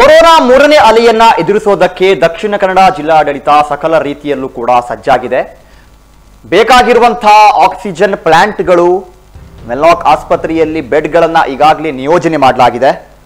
corona ಮೂರನೇ ಅಲೆಯನ್ನ ಎದುರಿಸೋದಕ್ಕೆ ದಕ್ಷಿಣ ಕನ್ನಡ ಜಿಲ್ಲಾಡಳಿತ ಸಕಲ ರೀತಿಯಲ್ಲೂ ಕೂಡ ಸಜ್ಜಾಗಿದೆ ಬೇಕಾಗಿರುವಂತಹ ಆಕ್ಸಿಜನ್ ಪ್ಲಾಂಟ್ಗಳು ಮೆಲ್ಲಾಕ್ ಆಸ್ಪತ್ರೆಯಲ್ಲಿ ಬೆಡ್ಗಳನ್ನ ಈಗಾಗಲೇ ನಿಯೋಜನೆ ಮಾಡಲಾಗಿದೆ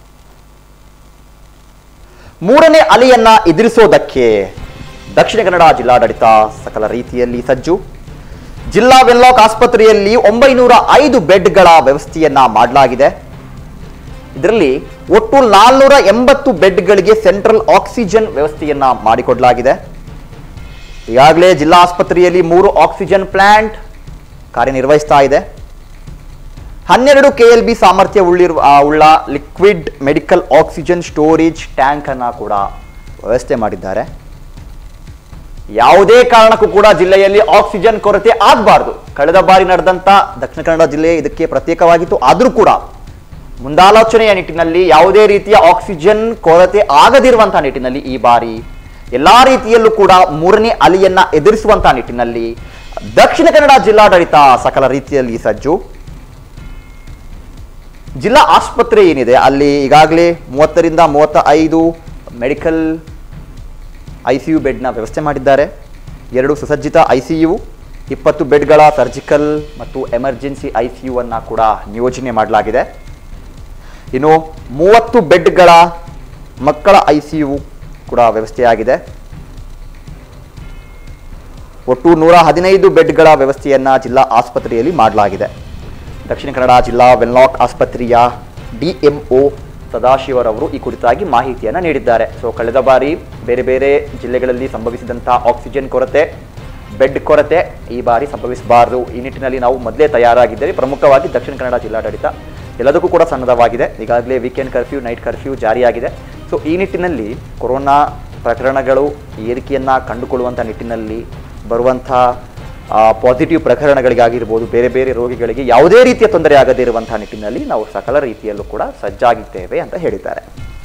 ಮೂರನೇ ಅಲೆಯನ್ನ ಎದುರಿಸೋದಕ್ಕೆ ದಕ್ಷಿಣ ಕನ್ನಡ ಜಿಲ್ಲಾಡಳಿತ ಸಕಲ ರೀತಿಯಲ್ಲಿ ಸಜ್ಜು ಜಿಲ್ಲಾ ವೆನ್ಲಾಕ್ ಆಸ್ಪತ್ರೆಯಲ್ಲಿ ಒಂಬೈನೂರ ಐದು ಬೆಡ್ಗಳ ವ್ಯವಸ್ಥೆಯನ್ನ ಮಾಡಲಾಗಿದೆ ಇದರಲ್ಲಿ ಒಟ್ಟು ನಾಲ್ನೂರ ಎಂಬತ್ತು ಬೆಡ್ಗಳಿಗೆ ಸೆಂಟ್ರಲ್ ಆಕ್ಸಿಜನ್ ವ್ಯವಸ್ಥೆಯನ್ನ ಮಾಡಿಕೊಡಲಾಗಿದೆ ಈಗಾಗಲೇ ಜಿಲ್ಲಾ ಆಸ್ಪತ್ರೆಯಲ್ಲಿ ಮೂರು ಆಕ್ಸಿಜನ್ ಪ್ಲಾಂಟ್ ಕಾರ್ಯನಿರ್ವಹಿಸ್ತಾ ಇದೆ ಹನ್ನೆರಡು ಕೆಎಲ್ಬಿ ಸಾಮರ್ಥ್ಯ ಉಳ್ಳಿರುವ ಆ, ಉಳ್ಳ liquid medical oxygen storage tank ಅನ್ನ ಕೂಡ ವ್ಯವಸ್ಥೆ ಮಾಡಿದ್ದಾರೆ ಯಾವುದೇ ಕಾರಣಕ್ಕೂ ಕೂಡ ಜಿಲ್ಲೆಯಲ್ಲಿ ಆಕ್ಸಿಜನ್ ಕೊರತೆ ಆಗಬಾರ್ದು ಕಳೆದ ಬಾರಿ ನಡೆದಂತ ದಕ್ಷಿಣ ಕನ್ನಡ ಜಿಲ್ಲೆ ಇದಕ್ಕೆ ಪ್ರತ್ಯೇಕವಾಗಿತ್ತು ಆದರೂ ಕೂಡ ಮುಂದಾಲೋಚನೆಯ ನಿಟ್ಟಿನಲ್ಲಿ ಯಾವುದೇ ರೀತಿಯ ಆಕ್ಸಿಜನ್ ಕೊರತೆ ಆಗದಿರುವಂತಹ ನಿಟ್ಟಿನಲ್ಲಿ ಈ ಬಾರಿ ಎಲ್ಲಾ ರೀತಿಯಲ್ಲೂ ಕೂಡ ಮೂರನೇ ಅಲೆಯನ್ನ ಎದುರಿಸುವಂತಹ ನಿಟ್ಟಿನಲ್ಲಿ ದಕ್ಷಿಣ ಕನ್ನಡ ಜಿಲ್ಲಾಡಳಿತ ಸಕಲ ರೀತಿಯಲ್ಲಿ ಸಜ್ಜು ಜಿಲ್ಲಾ ಆಸ್ಪತ್ರೆ ಏನಿದೆ ಅಲ್ಲಿ ಈಗಾಗಲೇ ಮೂವತ್ತರಿಂದ ಮೂವತ್ತ ಐದು ಮೆಡಿಕಲ್ ಐ ಸಿ ಯು ಬೆಡ್ನ ವ್ಯವಸ್ಥೆ ಮಾಡಿದ್ದಾರೆ ಎರಡು ಸುಸಜ್ಜಿತ ಐ ಸಿ ಯು ಇಪ್ಪತ್ತು ಬೆಡ್ಗಳ ಸರ್ಜಿಕಲ್ ಮತ್ತು ಎಮರ್ಜೆನ್ಸಿ ಐ ಸಿ ಯು ಅನ್ನ ಕೂಡ ನಿಯೋಜನೆ ಮಾಡಲಾಗಿದೆ ಇನ್ನು ಮೂವತ್ತು ಬೆಡ್ಗಳ ಮಕ್ಕಳ ಐ ಸಿ ಯು ಕೂಡ ವ್ಯವಸ್ಥೆಯಾಗಿದೆ ಒಟ್ಟು ನೂರ ಹದಿನೈದು ಬೆಡ್ಗಳ ವ್ಯವಸ್ಥೆಯನ್ನ ಜಿಲ್ಲಾ ಆಸ್ಪತ್ರೆಯಲ್ಲಿ ಮಾಡಲಾಗಿದೆ ದಕ್ಷಿಣ ಕನ್ನಡ ಜಿಲ್ಲಾ ವೆನ್ಲಾಕ್ ಆಸ್ಪತ್ರೆಯ ಡಿಎಂಒ ಸದಾಶಿವರವರು ಈ ಕುರಿತಾಗಿ ಮಾಹಿತಿಯನ್ನು ನೀಡಿದ್ದಾರೆ ಸೊ ಕಳೆದ ಬಾರಿ ಬೇರೆ ಬೇರೆ ಜಿಲ್ಲೆಗಳಲ್ಲಿ ಸಂಭವಿಸಿದಂತಹ ಆಕ್ಸಿಜನ್ ಕೊರತೆ ಬೆಡ್ ಕೊರತೆ ಈ ಬಾರಿ ಸಂಭವಿಸಬಾರದು ಈ ನಿಟ್ಟಿನಲ್ಲಿ ನಾವು ಮೊದಲೇ ತಯಾರಾಗಿದ್ದೇವೆ ಪ್ರಮುಖವಾಗಿ ದಕ್ಷಿಣ ಕನ್ನಡ ಜಿಲ್ಲಾಡಳಿತ ಎಲ್ಲದಕ್ಕೂ ಕೂಡ ಸನ್ನದ್ಧವಾಗಿದೆ ಈಗಾಗಲೇ ವೀಕೆಂಡ್ ಕರ್ಫ್ಯೂ ನೈಟ್ ಕರ್ಫ್ಯೂ ಜಾರಿಯಾಗಿದೆ ಸೊ ಈ ನಿಟ್ಟಿನಲ್ಲಿ ಕೊರೋನಾ ಪ್ರಕರಣಗಳು ಏರಿಕೆಯನ್ನು ಕಂಡುಕೊಳ್ಳುವಂಥ ನಿಟ್ಟಿನಲ್ಲಿ ಬರುವಂಥ ಪಾಸಿಟಿವ್ ಪ್ರಕರಣಗಳಿಗಾಗಿರ್ಬೋದು ಬೇರೆ ಬೇರೆ ರೋಗಿಗಳಿಗೆ ಯಾವುದೇ ರೀತಿಯ ತೊಂದರೆ ಆಗದೇ ಇರುವಂತಹ ನಿಟ್ಟಿನಲ್ಲಿ ನಾವು ಸಕಲ ರೀತಿಯಲ್ಲೂ ಕೂಡ ಸಜ್ಜಾಗಿದ್ದೇವೆ ಅಂತ ಹೇಳಿದ್ದಾರೆ